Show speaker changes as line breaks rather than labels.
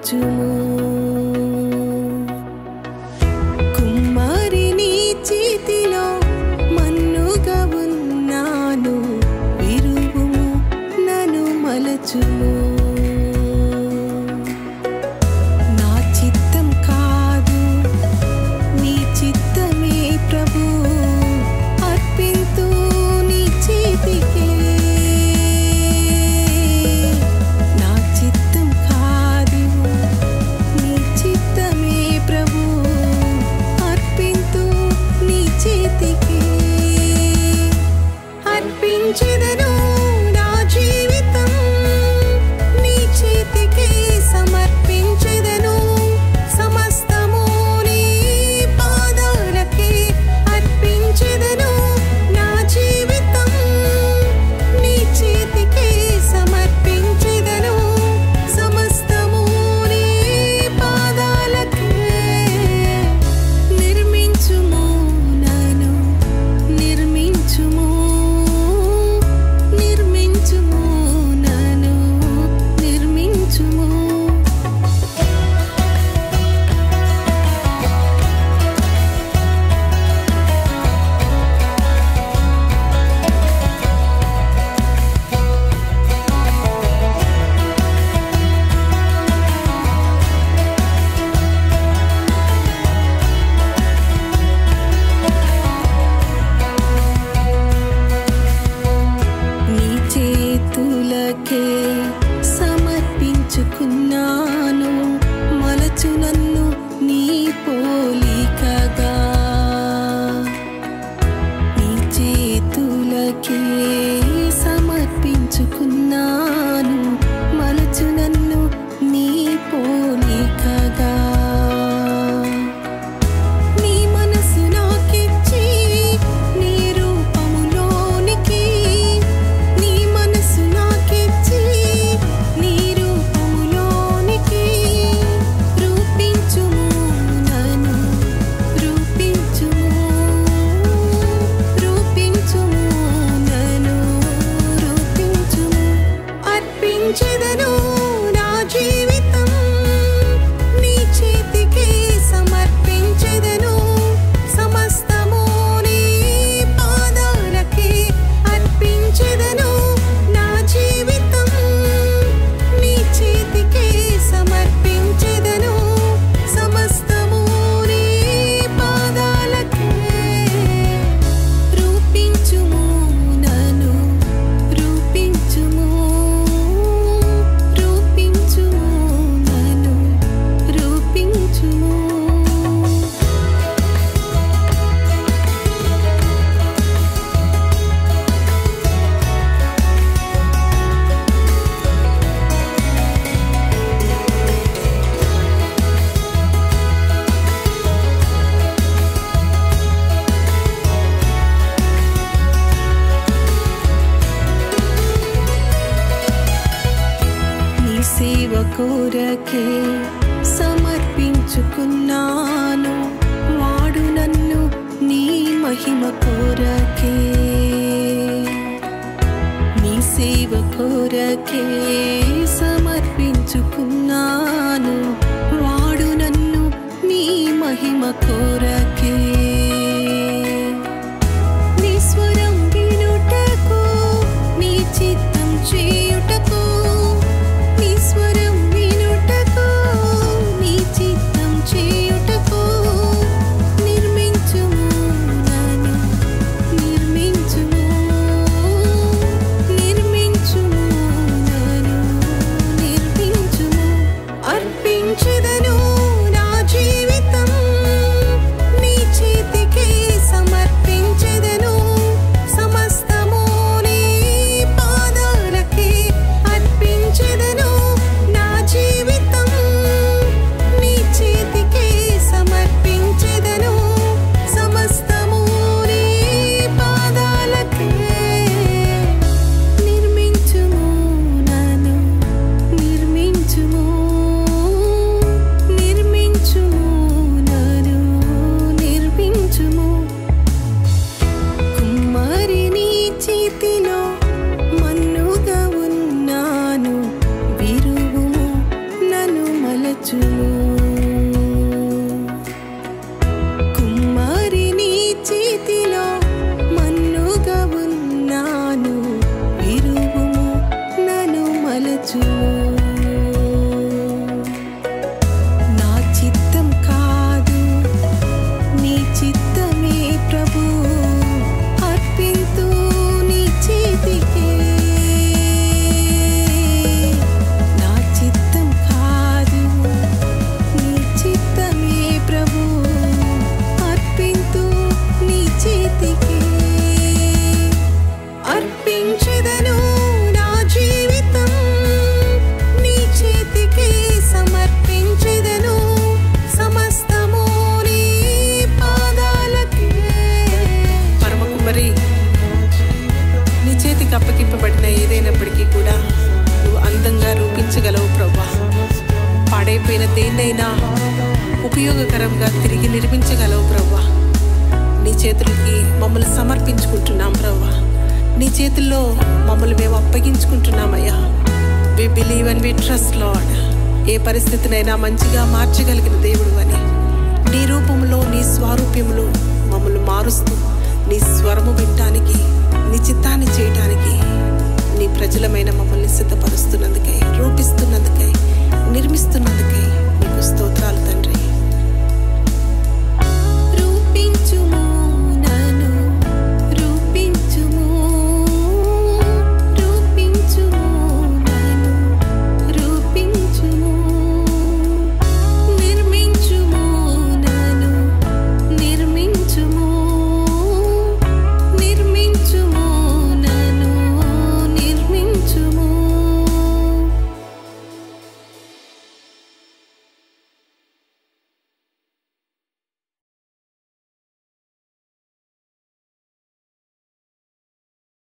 మలచుము కుమ్మరి నీ చేతిలో మన్నుగా ఉన్నాను విరుగుము నన్ను మలచుము నా చిత్తం కాదు నీ చిత్తమే ప్రభు అర్పింతు నీ చేతికే నా చిత్తం కాదు నీ చిత్తమే ప్రభు అర్పింతు నీ చేతికే అర్పించెదను నా జీవితం నీ చేతికే సమర్పించెదను సమస్తము నీ పాదాలకే అర్పించెదను నా జీవితం నీ చేతికే సమర్పించెదను సమస్తము నీ పాదాలకే నిర్మించుము నన్ను నిర్మించుము నిర్మించుము నన్ను నిర్మించుము నీ చేతులకే సమర్పించుకున్నాను మలచు నన్ను నీ పోలికగా నీ చేతులకే సమర్పించుకున్నాను మలచు నన్ను నీ పోలికగా నీ మనసు నాకిచ్చి నీ రూపములోనికి నీ మనసు నాకిచ్చి నీ రూపములోనికి రూపించుము నన్ను రూపించుము రూపించుము నన్ను రూపించుము అర్పించెదను నా జీవితం నీ చేతికే సమర్పించెదను సమస్తము నీ పాదాలకే అర్పించెదను నా జీవితం నీ చేతికే సమర్పించెదను సమస్తము నీ పాదాలకే రూపించుము నన్ను రూపించుము రూపించుము నన్ను రూపించుము నీ సేవ కోరకే సమర్పించుకున్నాను వాడు నన్ను నీ మహిమ కోరకే నీ సేవ కోరకే సమర్పించుకున్నాను వాడు నన్ను నీ మహిమ కోరకే నీ స్వరం వినుటకు నీ చిత్తం చేయుటకు నీ స్వరం వినుటకు నీ చిత్తం చేయుటకు నిర్మించుము నన్ను నిర్మించుము నిర్మించుము నన్ను నిర్మించుము అర్పించెదను నా జీవితం నీ చే
చేతికి అప్పగింపబడిన ఏదైనప్పటికీ కూడా నువ్వు అందంగా రూపించగలవు ప్రభా పాడైపోయిన దేన్నైనా ఉపయోగకరంగా తిరిగి నిర్మించగలవు ప్రభా నీ చేతులకి మమ్మల్ని సమర్పించుకుంటున్నాం ప్రభా నీ చేతుల్లో మమ్మల్ని మేము అప్పగించుకుంటున్నామయ్యా we believe and we trust Lord ఏ పరిస్థితినైనా మంచిగా మార్చగలిగిన దేవుడు అని నీ రూపంలో నీ స్వారూప్యంలో మమ్మల్ని మారుస్తూ నీ స్వరము వినటానికి నీ చిత్తాన్ని చేయటానికి